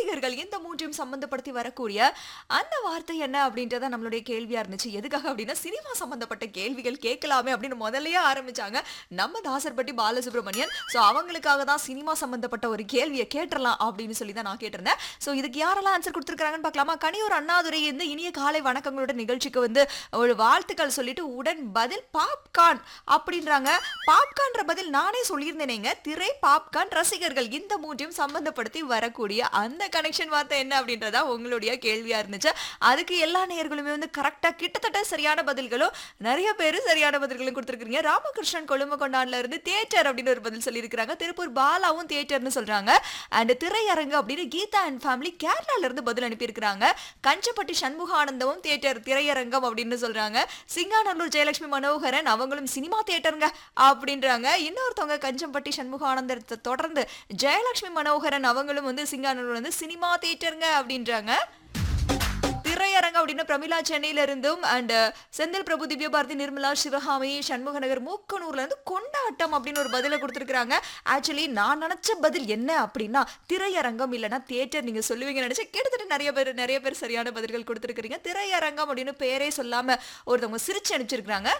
ரசிகர்கள் இந்த மூன்றையும் சம்பந்தப்படுத்தி வரக்கூடிய அந்த வார்த்தை என்ன அப்படின்றத நம்மளுடைய கேள்வியா இருந்துச்சு எதுக்காக அப்படின்னா சினிமா சம்பந்தப்பட்ட கேள்விகள் கேட்கலாமே அப்படின்னு முதல்லயே ஆரம்பிச்சாங்க நம்ம தாசர்பட்டி பாலசுப்ரமணியன் ஸோ அவங்களுக்காக தான் சினிமா சம்பந்தப்பட்ட ஒரு கேள்வியை கேட்டுறலாம் அப்படின்னு சொல்லி தான் நான் கேட்டிருந்தேன் ஸோ இதுக்கு யாரெல்லாம் ஆன்சர் கொடுத்துருக்காங்கன்னு பார்க்கலாமா கனியூர் அண்ணாதுரை இந்த இனிய காலை வணக்கங்களோட நிகழ்ச்சிக்கு வந்து ஒரு வாழ்த்துக்கள் சொல்லிட்டு உடன் பதில் பாப்கார்ன் அப்படின்றாங்க பாப்கார்ன்ற பதில் நானே சொல்லியிருந்தேனேங்க திரை பாப்கார்ன் ரசிகர்கள் இந்த மூன்றையும் சம்பந்தப்படுத்தி வரக்கூடிய அந்த கனெக்ஷன் வார்த்தை என்ன அப்படின்றதா உங்களுடைய கேள்வியா இருந்துச்சு அதுக்கு எல்லா நேயர்களுமே வந்து கரெக்டா கிட்டத்தட்ட சரியான பதில்களும் நிறைய பேர் சரியான பதில்களும் கொடுத்துருக்கீங்க ராமகிருஷ்ணன் கொழும்பகொண்டான்ல இருந்து தியேட்டர் அப்படின்னு ஒரு பதில் சொல்லியிருக்கிறாங்க திருப்பூர் பாலாவும் தியேட்டர்னு சொல்றாங்க அண்ட் திரையரங்கு அப்படின்னு கீதா அண்ட் ஃபேமிலி கேரளால இருந்து பதில் அனுப்பியிருக்கிறாங்க கஞ்சப்பட்டி சண்முகானந்தமும் தியேட்டர் திரையரங்கம் அப்படின்னு சொல்றாங்க சிங்காநல்லூர் ஜெயலட்சுமி மனோகரன் அவங்களும் சினிமா தியேட்டருங்க அப்படின்றாங்க இன்னொருத்தவங்க கஞ்சம்பட்டி சண்முகானந்தத்தை தொடர்ந்து ஜெயலட்சுமி மனோகரன் அவங்களும் வந்து சிங்காநல்லூர் வந்து சினிமா தியேட்டருங்க அப்படின்றாங்க திரையரங்கம் அப்படின்னு பிரமிளா சென்னையில இருந்தும் அண்ட் செந்தில் பிரபு திவ்யபாரதி நிர்மலா சிவகாமி சண்முகநகர் மூக்கனூர்ல இருந்து கொண்டாட்டம் அப்படின்னு ஒரு பதில கொடுத்துருக்காங்க ஆக்சுவலி நான் நினைச்ச பதில் என்ன அப்படின்னா திரையரங்கம் இல்லைன்னா தியேட்டர் நீங்க சொல்லுவீங்க நினைச்சா கிட்டத்தட்ட நிறைய பேர் நிறைய பேர் சரியான பதில்கள் கொடுத்துருக்கீங்க திரையரங்கம் அப்படின்னு பேரே சொல்லாம ஒருத்தவங்க சிரிச்சு அனுப்பிச்சிருக்காங்க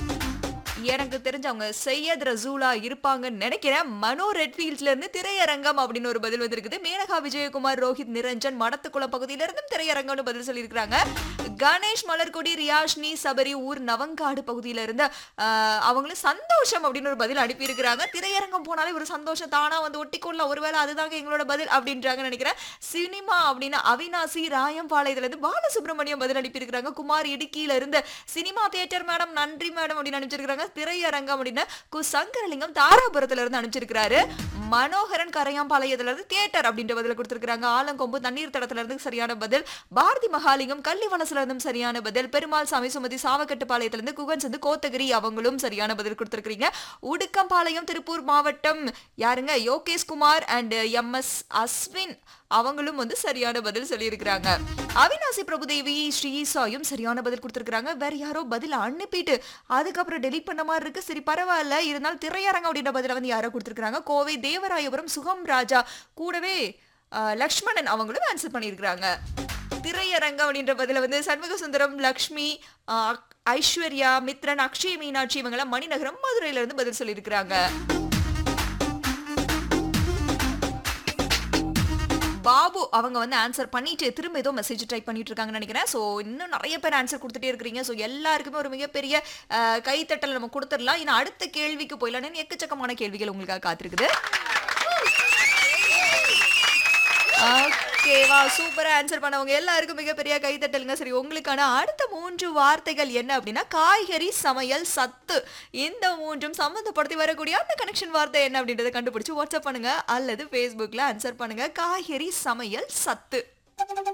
எனக்கு தெரிஞ்ச அவங்க சையத் ரசூலா இருப்பாங்கன்னு நினைக்கிறேன் மனோ ரெட்ஃபீல்ட்ல இருந்து திரையரங்கம் அப்படின்னு ஒரு பதில் வந்திருக்குது மேனகா விஜயகுமார் ரோஹித் நிரஞ்சன் மடத்துக்குளம் பகுதியில இருந்தும் திரையரங்கம்னு பதில் சொல்லியிருக்காங்க கணேஷ் மலர்கொடி ரியாஷ்னி சபரி ஊர் நவங்காடு பகுதியில இருந்து ஆஹ், அவங்களும் சந்தோஷம் அப்படின்னு ஒரு பதில் அனுப்பியிருக்கிறாங்க திரையரங்கம் போனாலே ஒரு சந்தோஷம் தானா வந்து ஒட்டிக்கொள்ளலாம் ஒருவேளை அதுதாங்க எங்களோட பதில் அப்படின்றாங்க நினைக்கிறேன் சினிமா அப்படின்னா அவினாசி ராயம்பாளையத்துல இருந்து பாலசுப்ரமணியம் பதில் அனுப்பியிருக்கிறாங்க குமார் இடுக்கியில இருந்து சினிமா தியேட்டர் மேடம் நன்றி மேடம் அப்படின்னு அனுப்பிச்சிருக்காங்க திரையரங்கம் அப்படின்னு கு சங்கரலிங்கம் தாராபுரத்துல இருந்து அனுப்பிச்சிருக்காரு மனோகரன் கரையாம்பாளையத்துல இருந்து தியேட்டர் அப்படின்ற பதில கொடுத்திருக்காங்க ஆலங்கொம்பு தண்ணீர் தடத்துல இருந்து சரியான பதில் பாரதி மகாலிங்கம் கள்ளிவளசுல இருந்தும் சரியான பதில் பெருமாள் சாமி சுமதி சாவக்கட்டுப்பாளையத்துல இருந்து குகன் சந்து கோத்தகிரி அவங்களும் சரியான பதில் கொடுத்திருக்கீங்க உடுக்கம்பாளையம் திருப்பூர் மாவட்டம் யாருங்க Yogesh Kumar and M S Ashwin அவங்களும் வந்து சரியான பதில் சொல்லியிருக்கிறாங்க அவினாசி பிரபுதேவி ஸ்ரீசாயும் சரியான பதில் கொடுத்திருக்காங்க வேற யாரோ பதில் அனுப்பிட்டு அதுக்கப்புறம் டெலிட் பண்ண மாதிரி இருக்கு சரி பரவாயில்ல இருந்தாலும் திரையரங்கம் அப்படின்ற பதில வந்து யாரோ கொடுத்திருக்காங்க கோவை தேவராயபுரம் சுகம் ராஜா கூடவே அஹ், லக்ஷ்மணன் அவங்களும் ஆன்சர் பண்ணியிருக்கிறாங்க திரையரங்கம் அப்படின்ற பதில வந்து சண்முக சுந்தரம் லக்ஷ்மி அஹ், ஐஸ்வர்யா மித்ரன் அக்ஷய் மீனாட்சி இவங்கெல்லாம் மணிநகரம் மதுரையில இருந்து பதில் சொல்லியிருக்கிறாங்க பாபு அவங்க வந்து ஆன்சர் பண்ணிட்டு திரும்ப ஏதோ மெசேஜ் டைப் பண்ணிட்டு இருக்காங்கன்னு நினைக்கிறேன் ஸோ இன்னும் நிறைய பேர் ஆன்சர் கொடுத்துட்டே இருக்கிறீங்க ஸோ எல்லாருக்குமே ஒரு மிகப்பெரிய அஹ், கைத்தட்டல் நம்ம கொடுத்துடலாம் இன்னும் அடுத்த கேள்விக்கு போயிடலாம் எக்கச்சக்கமான கேள்விகள் உங்களுக்காக காத்திருக்குது ஓகேவா சூப்பரா ஆன்சர் பண்ணவங்க எல்லாருக்கும் மிகப்பெரிய கைத்தட்டலுங்க சரி உங்களுக்கான அடுத்த மூன்று வார்த்தைகள் என்ன அப்படின்னா காய்கறி சமையல் சத்து இந்த மூன்றும் சம்மந்தப்படுத்தி வரக்கூடிய அந்த கனெக்ஷன் வார்த்தை என்ன அப்படின்றத கண்டுபிடிச்சு வாட்ஸ்அப் பண்ணுங்க அல்லது ஃபேஸ்புக்ல ஆன்சர் பண்ணுங்க காய்கறி சமையல் சத்து